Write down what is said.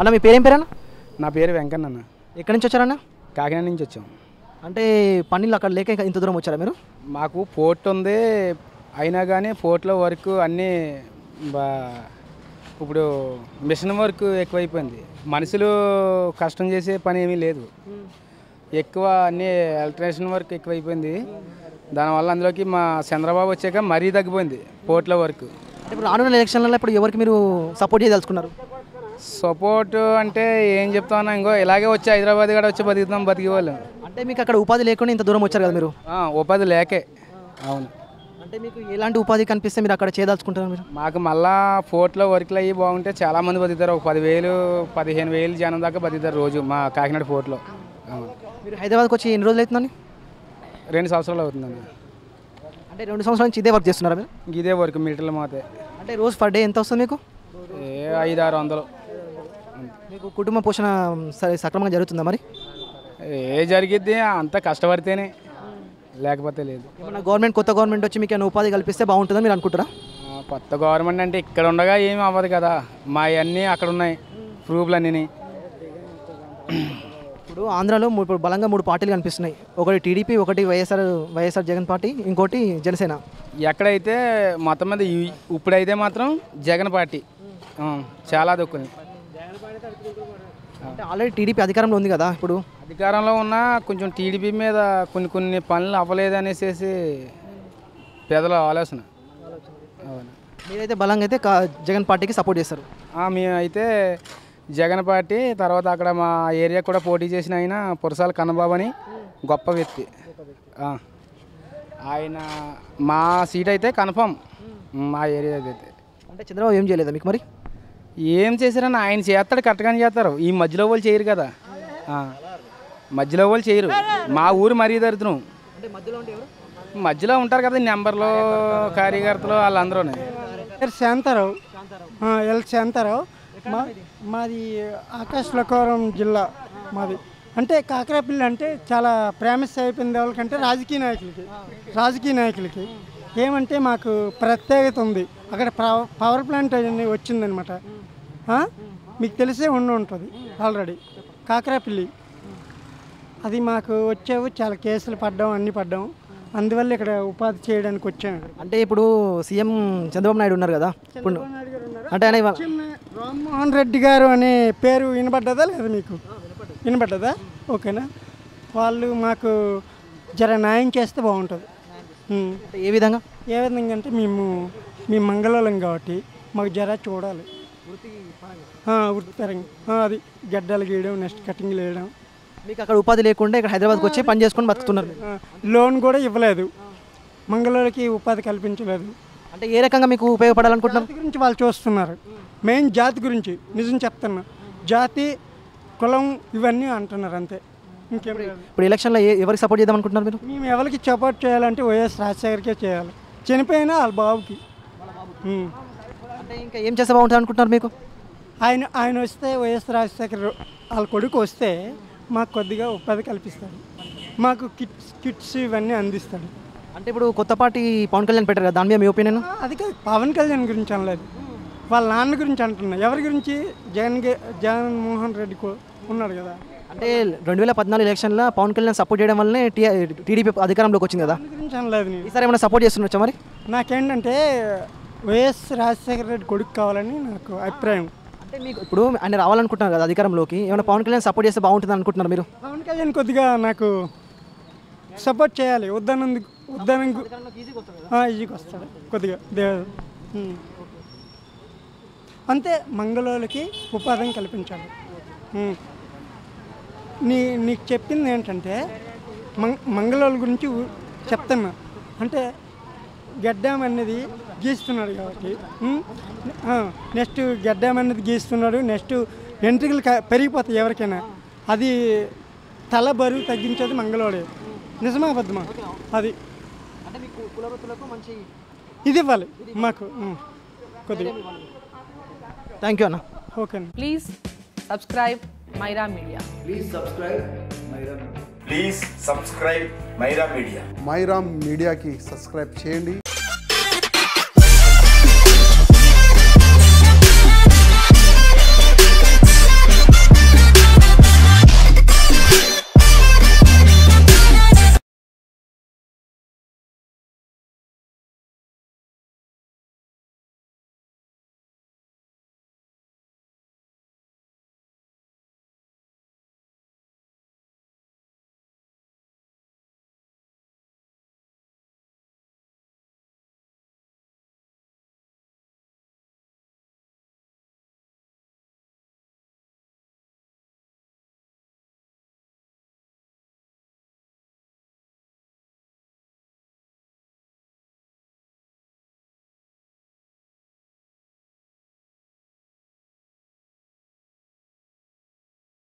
అన్న మీ పేరేం పేరన్నా నా పేరు వెంకన్న అన్న ఎక్కడి నుంచి వచ్చారన్న కాకినాడ నుంచి వచ్చాం అంటే పన్నీళ్ళు అక్కడ లేక ఇంత దూరం వచ్చారా మీరు మాకు పోర్ట్ ఉంది అయినా కానీ పోర్ట్లో వర్క్ అన్నీ బా ఇప్పుడు మిషన్ వర్క్ ఎక్కువైపోయింది మనుషులు కష్టం చేసే పని ఏమీ లేదు ఎక్కువ అన్నీ ఎలక్ట్రీషియన్ వర్క్ ఎక్కువైపోయింది దానివల్ల అందులోకి మా చంద్రబాబు వచ్చాక మరీ తగ్గిపోయింది పోర్ట్లో వర్క్ అంటే ఇప్పుడు రానున్న ఎలక్షన్లలో ఇప్పుడు ఎవరికి మీరు సపోర్ట్ చేయదలుచుకున్నారు సపోర్ట్ అంటే ఏం చెప్తామన్నా ఇంకో ఇలాగే వచ్చి హైదరాబాద్ కూడా వచ్చి బతుకుతాం బతికే వాళ్ళు అంటే మీకు అక్కడ ఉపాధి లేకుండా ఇంత దూరం వచ్చారు కదా మీరు ఆ, ఉపాధి లేకే అవును అంటే మీకు ఎలాంటి ఉపాధి కనిపిస్తే మీరు అక్కడ చేయదలుచుకుంటారు మీరు మాకు మళ్ళా ఫోర్ట్లో వర్క్లు అయ్యి బాగుంటే చాలా మంది బతుకుతారు ఒక పదివేలు పదిహేను వేలు జనం దాకా బతుకుతారు రోజు మా కాకినాడ ఫోర్ట్లో అవును. మీరు హైదరాబాద్కి వచ్చి ఎన్ని రోజులు అవుతుందండి రెండు సంవత్సరాలు అవుతుందండి అంటే రెండు సంవత్సరాల నుంచి ఇదే వర్క్ చేస్తున్నారా మీరు ఇంక ఇదే వర్క్ మీటర్లు మాతే అంటే రోజు పర్ డే ఎంత వస్తుంది మీకు ఏ ఐదు ఆరు వందలు మీకు కుటుంబ పోషణ సరే సక్రమంగా జరుగుతుందా మరి ఏ జరిగిద్ది అంత కష్టపడితేనే లేకపోతే లేదు ఏమన్నా గవర్నమెంట్ కొత్త గవర్నమెంట్ వచ్చి మీకు ఏమైనా ఉపాధి కల్పిస్తే బాగుంటుందని మీరు అనుకుంటారా ఆ, కొత్త గవర్నమెంట్ అంటే ఇక్కడ ఉండగా ఏమి అవ్వదు కదా మా అన్నీ అక్కడ ఉన్నాయి ప్రూఫ్లు అన్నీ ఇప్పుడు ఆంధ్రాలో మూ- ఇప్పుడు బలంగా మూడు పార్టీలు కనిపిస్తున్నాయి ఒకటి టీడీపీ ఒకటి వైఎస్ఆర్ వైఎస్ఆర్ జగన్ పార్టీ ఇంకోటి జనసేన ఎక్కడైతే మొత్తం మీద ఈ- ఇప్పుడైతే మాత్రం జగన్ పార్టీ ఆ, చాలా దొక్కుంది అంటే ఆల్రెడీ టీడీపీ అధికారంలో ఉంది కదా ఇప్పుడు అధికారంలో ఉన్న కొంచెం టీడీపీ మీద కొన్ని కొన్ని పనులు అవ్వలేదు అనేసి పేదల ఆలోచన అవును మీరైతే బలంగా అయితే కా- జగన్ పార్టీకి సపోర్ట్ చేస్తారు ఆ, మేము అయితే జగన్ పార్టీ తర్వాత అక్కడ మా ఏరియా కూడా పోటీ చేసిన ఆయన పురసాల కన్నబాబు అని గొప్ప వ్యక్తి ఆ. ఆయన మా సీట్ అయితే కన్ఫర్మ్ మా ఏరియా అయితే అంటే చంద్రబాబు ఏం చేయలేదా మీకు మరి ఏం చేశారని ఆయన చేస్తాడు కరెక్ట్గానే చేస్తారు ఈ మధ్యలో వాళ్ళు చేయరు కదా ఆ. మధ్యలో వాళ్ళు చేయరు మా ఊరు మరీ దరిద్రం అంటే మధ్యలో ఉంటే ఎవరు మధ్యలో ఉంటారు కదా ఈ నెంబర్లు కార్యకర్తలు వాళ్ళందరూ పేరు శాంతారావు ఆ, ఎల్ శాంతారావు మా మాది ఆకాశ్ లకోరం జిల్లా మాది అంటే కాకరాపల్లి అంటే చాలా ఫేమస్ అయిపోయింది ఎవరికంటే రాజకీయ నాయకులకి రాజకీయ నాయకులకి ఏమంటే మాకు ప్రత్యేకత ఉంది అక్కడ పవ- పవర్ ప్లాంట్ అనేది వచ్చిందనమాట ఆ? మీకు తెలిసే ఉండి ఉంటుంది ఆల్రెడీ కాకరాపల్లి అది మాకు వచ్చావు చాలా కేసులు పడ్డాం అన్నీ పడ్డాం అందువల్ల ఇక్కడ ఉపాధి చేయడానికి వచ్చాము ఇక్కడ అంటే ఇప్పుడు సీఎం చంద్రబాబు నాయుడు ఉన్నారు కదా ఇప్పుడు అంటే ఆయన ఇవాళ- రామ్మోహన్ రెడ్డి గారు అనే పేరు వినబడ్డదా లేదా మీకు వినబడ్డదా ఓకేనా వాళ్ళు మాకు జర న్యాయం చేస్తే బాగుంటుంది ఉం. అంటే ఏ విధంగా ఏ విధంగా అంటే మేము మేము మంగళవారం కాబట్టి మాకు జర చూడాలి ఆ, వృత్తిపరంగా ఆ, అది గడ్డలు గీయడం నెక్స్ట్ కటింగ్ వేయడం మీకు అక్కడ ఉపాధి లేకుండా ఇక్కడ హైదరాబాద్కి వచ్చి పని చేసుకొని బతుకుతున్నారు మీరు. ఆ, లోన్ కూడా ఇవ్వలేదు మంగళవారికి ఉపాధి కల్పించలేదు అంటే ఏ రకంగా మీకు ఉపయోగపడాలనుకుంటున్నారు జాతి గురించి వాళ్ళు చూస్తున్నారు మెయిన్ జాతి గురించి నిజం చెప్తున్నా జాతి కులం ఇవన్నీ అంటున్నారు అంతే ఇంకేం లేదు. ఇప్పుడు ఎలక్షన్లో ఏ ఎవరికి సపోర్ట్ చేద్దాం అనుకుంటున్నారు మీరు మేము ఎవరికి సపోర్ట్ చేయాలంటే వైఎస్ రాజశేఖర్కే చేయాలి చనిపోయినా వాళ్ళ బాబుకి ఉం. అంటే ఇంకా ఏం చేస్తే బాగుంటుంది అనుకుంటున్నారు మీకు ఆయన ఆయన వస్తే వైఎస్ రాజశేఖర్ వాళ్ళ కొడుకు వస్తే మాకు కొద్దిగా ఉపాధి కల్పిస్తాడు మాకు కిట్స్ కిట్స్ ఇవన్నీ అందిస్తాడు అంటే ఇప్పుడు కొత్త పార్టీ పవన్ కళ్యాణ్ పెట్టారు కదా దాని మీద మీ ఒపీనియన్ ఆ, అది కాదు పవన్ కళ్యాణ్ గురించి అనలేదు వాళ్ళ నాన్న గురించి అంటున్నా ఎవరి గురించి జగన్ గే- జగన్మోహన్ రెడ్డి కో- ఉన్నాడు కదా అంటే రెండు వేల పద్నాలుగు ఎలక్షన్లో పవన్ కళ్యాణ్ సపోర్ట్ చేయడం వల్లనే టీ టీడీపీ అధికారంలోకి వచ్చింది కదా దాని గురించి అనలేదు నేను ఈసారి ఏమైనా సపోర్ట్ చేస్తుండొచ్చా మరి నాకేంటంటే వైఎస్ రాజశేఖర రెడ్డి కొడుకు కావాలని నాకు అభిప్రాయం అంటే మీకు ఇప్పుడు ఆయన రావాలనుకుంటున్నారు కదా అధికారంలోకి ఏమైనా పవన్ కళ్యాణ్ సపోర్ట్ చేస్తే బాగుంటుంది అనుకుంటున్నారు మీరు పవన్ కళ్యాణ్ కొద్దిగా నాకు సపోర్ట్ చేయాలి వద్దనందుకు వద్దనందుకు ఈజీకి వస్తాడు కొద్దిగా దేవుడు ఉం. అంతే మంగళోళ్ళకి ఉపాధిని కల్పించాలి ఉం. నీ నీకు చెప్పింది ఏంటంటే మంగ మంగళోళ్ళ గురించి ఊ- చెప్తున్నా అంటే గడ్డం అనేది గీస్తున్నాడు కాబట్టి నెక్స్ట్ గడ్డం అనేది గీస్తున్నాడు నెక్స్ట్ వెంట్రుకలు క- పెరిగిపోతాయి ఎవరికైనా అది తల బరువు తగ్గించేది మంగళవాడే నిజమా అబద్ధమా అది అంటే మీకు కులవృత్తులకు మంచి ఇది ఇవ్వాలి మాకు ఉం. కొద్దిగా థ్యాంక్ యూ అన్న ఓకే అండి Please subscribe Myra Media. Please subscribe Myra media మైరామ్ మీడియాకి సబ్స్క్రైబ్ చేయండి